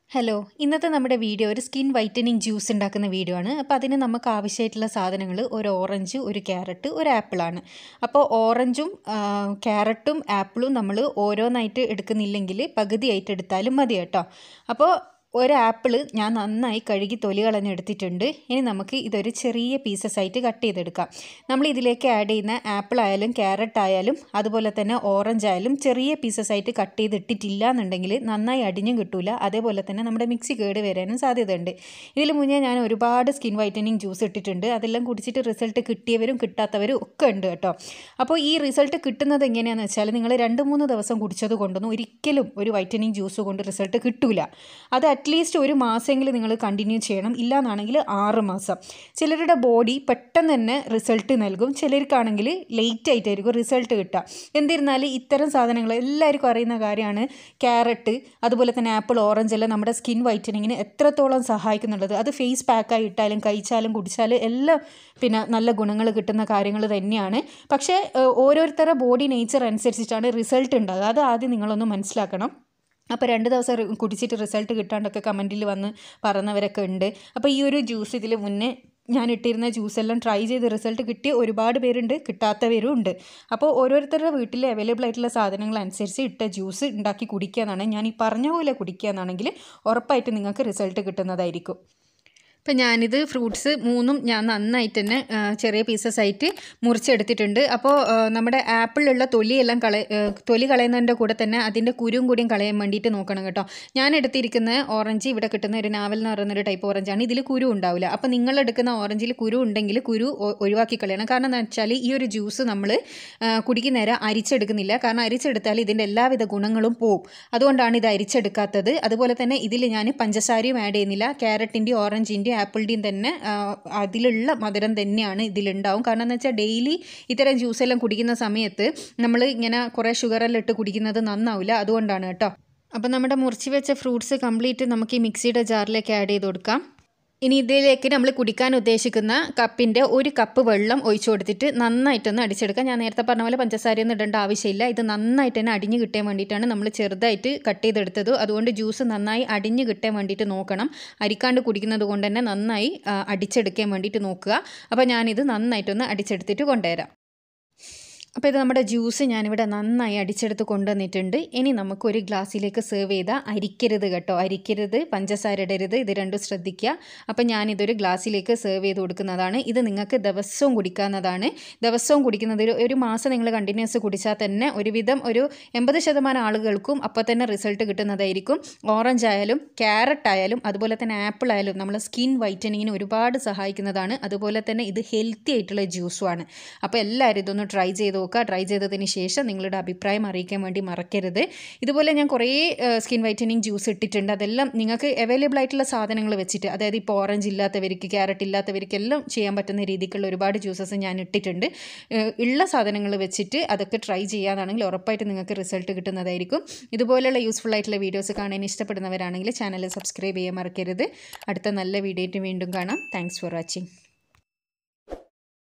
hello ഇന്നത്തെ നമ്മുടെ video ഒരു സ്കിൻ വൈറ്റനിങ് ജ്യൂസ് ഉണ്ടാക്കുന്ന വീഡിയോ ആണ് അപ്പോൾ അതിന് നമുക്ക് ആവശ്യമായിട്ടുള്ള സാധനങ്ങൾ ഒരു ഓറഞ്ച് ഒരു ക്യാരറ്റ് ഒരു ആപ്പിളാണ് അപ്പോൾ ഓറഞ്ചും ആ, ക്യാരറ്റും ആപ്പിളും നമ്മൾ ഓരോന്നായിട്ട് എടുക്കുന്നില്ലെങ്കിൽ പകുതിയായിട്ട് എടുത്താലും മതി കേട്ടോ അപ്പോൾ ഒരു ആപ്പിള് ഞാൻ നന്നായി കഴുകി തൊലി കളഞ്ഞെടുത്തിട്ടുണ്ട് ഇനി നമുക്ക് ഇതൊരു ചെറിയ പീസസ് ആയിട്ട് കട്ട് ചെയ്തെടുക്കാം നമ്മൾ ഇതിലേക്ക് ആഡ് ചെയ്യുന്ന ആപ്പിൾ ആയാലും ക്യാരറ്റ് ആയാലും അതുപോലെ തന്നെ ഓറഞ്ച് ആയാലും ചെറിയ പീസസ് ആയിട്ട് കട്ട് ചെയ്തിട്ടിട്ടില്ല എന്നുണ്ടെങ്കിൽ നന്നായി അടിഞ്ഞും കിട്ടൂല അതേപോലെ തന്നെ നമ്മുടെ മിക്സി കേട് വരാനും സാധ്യതയുണ്ട് ഇതിൽ മുന്നേ ഞാൻ ഒരുപാട് സ്കിൻ വൈറ്റനിങ് ജ്യൂസ് ഇട്ടിട്ടുണ്ട് അതെല്ലാം കുടിച്ചിട്ട് റിസൾട്ട് കിട്ടിയവരും കിട്ടാത്തവരും ഒക്കെ ഉണ്ട് കേട്ടോ അപ്പോൾ ഈ റിസൾട്ട് കിട്ടുന്നത് എങ്ങനെയാണെന്ന് വെച്ചാൽ നിങ്ങൾ രണ്ട് മൂന്ന് ദിവസം കുടിച്ചത് കൊണ്ടൊന്നും ഒരിക്കലും ഒരു വൈറ്റനിങ് ജ്യൂസ് കൊണ്ട് റിസൾട്ട് കിട്ടൂല അത് അറ്റ്ലീസ്റ്റ് ഒരു മാസമെങ്കിലും നിങ്ങൾ കണ്ടിന്യൂ ചെയ്യണം ഇല്ലാന്നാണെങ്കിൽ ആറ് മാസം ചിലരുടെ ബോഡി പെട്ടെന്ന് തന്നെ റിസൾട്ട് നൽകും ചിലർക്കാണെങ്കിൽ ലേറ്റ് ആയിട്ടായിരിക്കും റിസൾട്ട് കിട്ടുക എന്നിരുന്നാലും ഇത്തരം സാധനങ്ങൾ എല്ലാവർക്കും അറിയുന്ന കാര്യമാണ് ക്യാരറ്റ് അതുപോലെ തന്നെ ആപ്പിൾ ഓറഞ്ച് എല്ലാം നമ്മുടെ സ്കിൻ വൈറ്റനിങ്ങിന് എത്രത്തോളം സഹായിക്കുന്നുള്ളത് അത് ഫേസ് പാക്കായി ഇട്ടാലും കഴിച്ചാലും കുടിച്ചാലും എല്ലാം പിന്നെ നല്ല ഗുണങ്ങൾ കിട്ടുന്ന കാര്യങ്ങൾ തന്നെയാണ് പക്ഷേ ഏഹ്, ഓരോരുത്തരുടെ ബോഡി നേച്ചർ അനുസരിച്ചിട്ടാണ് റിസൾട്ട് ഉണ്ടാകുക അത് ആദ്യം നിങ്ങളൊന്ന് മനസ്സിലാക്കണം അപ്പോൾ രണ്ട് ദിവസം റി- കുടിച്ചിട്ട് റിസൾട്ട് കിട്ടാണ്ടൊക്കെ കമൻറ്റിൽ വന്ന് പറഞ്ഞവരൊക്കെ ഉണ്ട് അപ്പോൾ ഈ ഒരു ജ്യൂസ് ഇതിൽ മുന്നേ ഞാൻ ഇട്ടിരുന്ന ജ്യൂസ് എല്ലാം ട്രൈ ചെയ്ത് റിസൾട്ട് കിട്ടിയ ഒരുപാട് പേരുണ്ട് കിട്ടാത്തവരും ഉണ്ട് അപ്പോൾ ഓരോരുത്തരുടെ വീട്ടിൽ അവൈലബിൾ ആയിട്ടുള്ള സാധനങ്ങൾ അനുസരിച്ച് ഇട്ട ജ്യൂസ് ഉണ്ടാക്കി കുടിക്കുക എന്നാണ് ഞാൻ ഈ പറഞ്ഞ പോലെ കുടിക്കുക എന്നാണെങ്കിൽ ഉറപ്പായിട്ട് നിങ്ങൾക്ക് റിസൾട്ട് കിട്ടുന്നതായിരിക്കും ഇപ്പം ഞാനിത് ഫ്രൂട്ട്സ് മൂന്നും ഞാൻ നന്നായിട്ട് തന്നെ ആ, ചെറിയ പീസസ് ആയിട്ട് മുറിച്ചെടുത്തിട്ടുണ്ട് അപ്പോൾ ആ, നമ്മുടെ ആപ്പിളിലുള്ള തൊലിയെല്ലാം കള ആ, തൊലി കളയുന്നതിൻ്റെ കൂടെ തന്നെ അതിൻ്റെ കുരുവും കൂടിയും കളയാൻ വേണ്ടിയിട്ട് നോക്കണം കേട്ടോ ഞാൻ എടുത്തിരിക്കുന്ന ഓറഞ്ച് ഇവിടെ കിട്ടുന്ന ഒരു നാവൽ എന്ന് പറയുന്ന ഒരു ടൈപ്പ് ഓറഞ്ചാണ് ഇതിൽ കുരു ഉണ്ടാവില്ല അപ്പോൾ നിങ്ങൾ എടുക്കുന്ന ഓറഞ്ചിൽ കുരു ഉണ്ടെങ്കിൽ കുരു ഒ- ഒഴിവാക്കി കളയണം കാരണം എന്താ വെച്ചാൽ ഈ ഒരു ജ്യൂസ് നമ്മൾ കുടിക്കുന്ന നേരം അരിച്ചെടുക്കുന്നില്ല കാരണം അരിച്ചെടുത്താൽ ഇതിൻ്റെ എല്ലാവിധ ഗുണങ്ങളും പോവും അതുകൊണ്ടാണ് ഇത് അരിച്ചെടുക്കാത്തത് അതുപോലെ തന്നെ ഇതിൽ ഞാൻ പഞ്ചസാരയും ആഡ് ചെയ്യുന്നില്ല ക്യാരറ്റിൻ്റെയും ഓറഞ്ചിൻ്റെയും ആപ്പിളിൻ്റെയും തന്നെ ആ, അതിലുള്ള മധുരം തന്നെയാണ് ഇതിലുണ്ടാവും കാരണം എന്ന് വെച്ചാൽ ഡെയിലി ഇത്തരം ജ്യൂസ് എല്ലാം കുടിക്കുന്ന സമയത്ത് നമ്മൾ ഇങ്ങനെ കുറേ ഷുഗറെല്ലാം ഇട്ട് കുടിക്കുന്നത് നന്നാവില്ല അതുകൊണ്ടാണ് കേട്ടോ അപ്പം നമ്മുടെ മുറിച്ച് വെച്ച ഫ്രൂട്ട്സ് കംപ്ലീറ്റ് നമുക്ക് ഈ മിക്സിയുടെ ജാറിലേക്ക് ആഡ് ചെയ്ത് കൊടുക്കാം ഇനി ഇതിലേക്ക് നമ്മൾ കുടിക്കാൻ ഉദ്ദേശിക്കുന്ന കപ്പിൻ്റെ ഒരു കപ്പ് വെള്ളം ഒഴിച്ചു കൊടുത്തിട്ട് നന്നായിട്ടൊന്ന് അടിച്ചെടുക്കാം ഞാൻ നേരത്തെ പറഞ്ഞ പോലെ പഞ്ചസാരയൊന്നും ഇടേണ്ട ആവശ്യമില്ല ഇത് നന്നായിട്ട് തന്നെ അടിഞ്ഞ് കിട്ടാൻ വേണ്ടിയിട്ടാണ് നമ്മൾ ചെറുതായിട്ട് കട്ട് ചെയ്തെടുത്തത് അതുകൊണ്ട് ജ്യൂസ് നന്നായി അടിഞ്ഞ് കിട്ടാൻ വേണ്ടിയിട്ട് നോക്കണം അരിക്കാണ്ട് കുടിക്കുന്നത് കൊണ്ട് തന്നെ നന്നായി ആ, അടിച്ചെടുക്കാൻ വേണ്ടിയിട്ട് നോക്കുക അപ്പോൾ ഞാനിത് നന്നായിട്ടൊന്ന് അടിച്ചെടുത്തിട്ട് കൊണ്ടുവരാം അപ്പോൾ ഇത് നമ്മുടെ ജ്യൂസ് ഞാനിവിടെ നന്നായി അടിച്ചെടുത്ത് കൊണ്ടുവന്നിട്ടുണ്ട് ഇനി നമുക്കൊരു ഗ്ലാസ്സിലേക്ക് സെർവ് ചെയ്താൽ അരിക്കരുത് കേട്ടോ അരിക്കരുത് പഞ്ചസാര ഇടരുത് ഇത് രണ്ടും ശ്രദ്ധിക്കുക അപ്പോൾ ഞാനിതൊരു ഗ്ലാസ്സിലേക്ക് സെർവ് ചെയ്ത് കൊടുക്കുന്നതാണ് ഇത് നിങ്ങൾക്ക് ദിവസവും കുടിക്കാവുന്നതാണ് ദിവസവും കുടിക്കുന്നത് ഒരു- ഒരു മാസം നിങ്ങൾ കണ്ടിന്യൂസ് കുടിച്ചാൽ തന്നെ ഒരുവിധം ഒരു എൺപത് ശതമാനം ആളുകൾക്കും അപ്പോൾ തന്നെ റിസൾട്ട് കിട്ടുന്നതായിരിക്കും ഓറഞ്ച് ആയാലും ക്യാരറ്റ് ആയാലും അതുപോലെ തന്നെ ആപ്പിൾ ആയാലും നമ്മളെ സ്കിൻ വൈറ്റനിങ്ങിന് ഒരുപാട് സഹായിക്കുന്നതാണ് അതുപോലെ തന്നെ ഇത് ഹെൽത്തി ആയിട്ടുള്ള ജ്യൂസുമാണ് അപ്പോൾ എല്ലാവരും ഇതൊന്ന് ട്രൈ ചെയ്ത് നോക്കുക ട്രൈ ചെയ്തതിന് ശേഷം നിങ്ങളുടെ അഭിപ്രായം അറിയിക്കാൻ വേണ്ടി മറക്കരുത് ഇതുപോലെ ഞാൻ കുറേ സ്കിൻ വൈറ്റനിങ് ജ്യൂസ് ഇട്ടിട്ടുണ്ട് അതെല്ലാം നിങ്ങൾക്ക് അവൈലബിൾ ആയിട്ടുള്ള സാധനങ്ങൾ വെച്ചിട്ട് അതായത് ഇപ്പോൾ ഓറഞ്ച് ഇല്ലാത്തവർക്ക് ക്യാരറ്റ് ഇല്ലാത്തവർക്ക് എല്ലാം ചെയ്യാൻ പറ്റുന്ന രീതിക്കുള്ള ഒരുപാട് ജ്യൂസസ് ഞാൻ ഇട്ടിട്ടുണ്ട് ഏഹ് ഉള്ള സാധനങ്ങൾ വെച്ചിട്ട് അതൊക്കെ ട്രൈ ചെയ്യാന്നാണെങ്കിൽ ഉറപ്പായിട്ട് നിങ്ങൾക്ക് റിസൾട്ട് കിട്ടുന്നതായിരിക്കും ഇതുപോലെയുള്ള യൂസ്ഫുൾ ആയിട്ടുള്ള വീഡിയോസ് കാണാൻ ഇഷ്ടപ്പെടുന്നവരാണെങ്കിൽ ചാനൽ സബ്സ്ക്രൈബ് ചെയ്യാൻ മറക്കരുത് അടുത്ത നല്ല വീഡിയോ ആയിട്ട് വീണ്ടും കാണാം താങ്ക്സ് ഫോർ വാച്ചിങ്